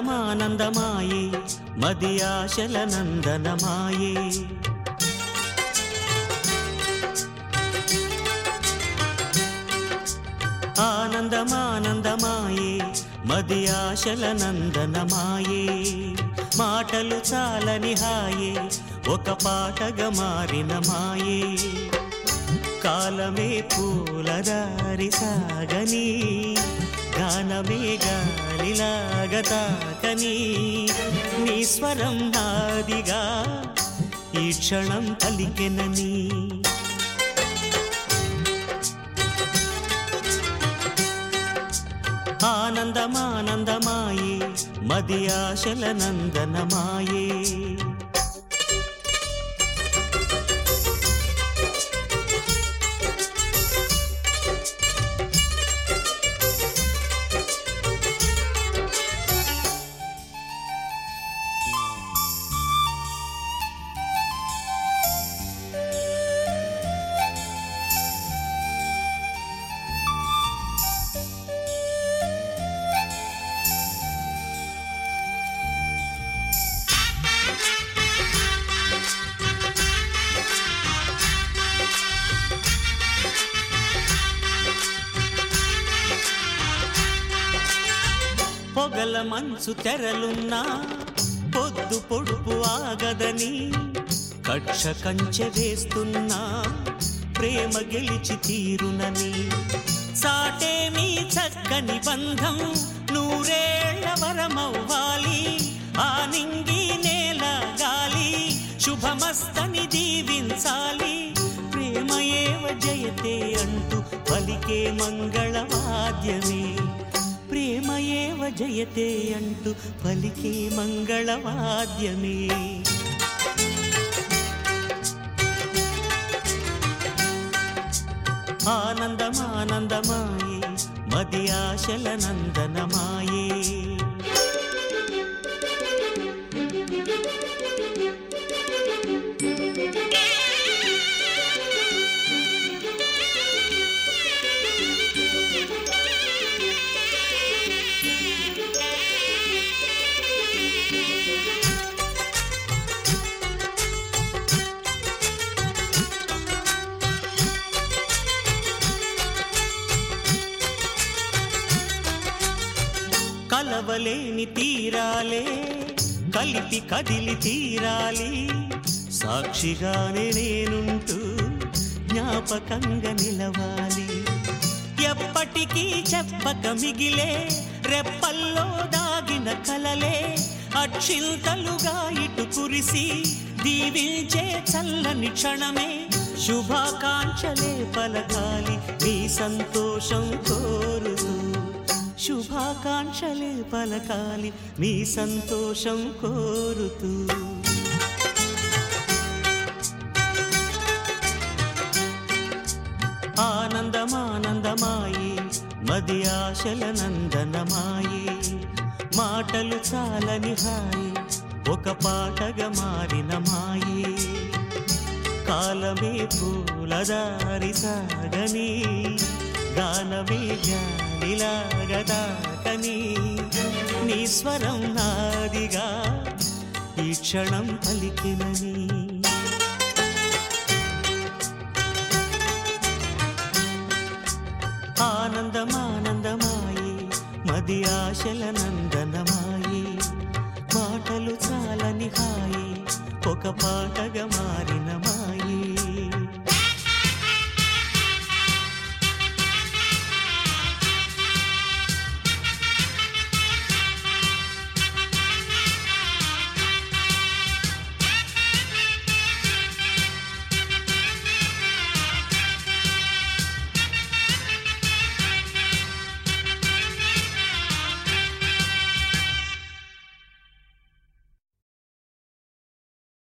ఆనందమానందమాయే మది ఆశల నందనమాయే ఆనందమానందమాయే మది ఆశల నందనమాయే మాటలు చాలని హాయే ఒక పాటగా మారిన మాయే కాలమే పూలదారి సాగని గానమే గాలిలాగా తాకని నీ స్వరం నాదిగా ఈ క్షణం పలికెనని ఆనందమానందమాయే మది ఆశల నందనమాయే పొగల మంచు తెరలున్నా పొద్దు పొడుపు ఆగదని కక్ష కంచె వేస్తున్నా ప్రేమ గెలిచి తీరునని సాటేమీ చక్కని బంధం నూరేళ్ల వరమవ్వాలి ఆ నింగి నేల గాలి శుభమస్తని దీవించాలి ప్రేమ ఏవ జయతే అంటూ పలికే మంగళవాద్యమే ప్రేమ ఏవ జయతే అంటూ పలికే మంగళవాద్యమే ఆనందమానందమాయే మది ఆశల నందనమాయే కలవలేని తీరాలే కలిపి కదిలి తీరాలి సాక్షిగానే నేనుంటూ జ్ఞాపకంగా నిలవాలి ఎప్పటికీ చెప్పక మిగిలే రెప్పల్లో దాగిన కలలే అక్షింతలుగా ఇటు కురిసి దీవించే చల్లని క్షణమే శుభాకాంక్షలే పలకాలి మీ సంతోషం కోరుతూ శుభాకాంక్షలే పలకాలి మీ సంతోషం కోరుతూ ఆనందమానందమాయే మది ఆశల నందనమాయే మాటలు చాలని హాయి ఒక పాటగా మారిన మాయే కాలమే పూలదారి సాగని గానమే గాలిలాగా తాకని నీ స్వరం నాదిగా ఈ క్షణం పలికినని ఆనందమానందమాయే మది ఆశల నందనమాయే మాటలు చాలని హాయి ఒక పాటగా మారిన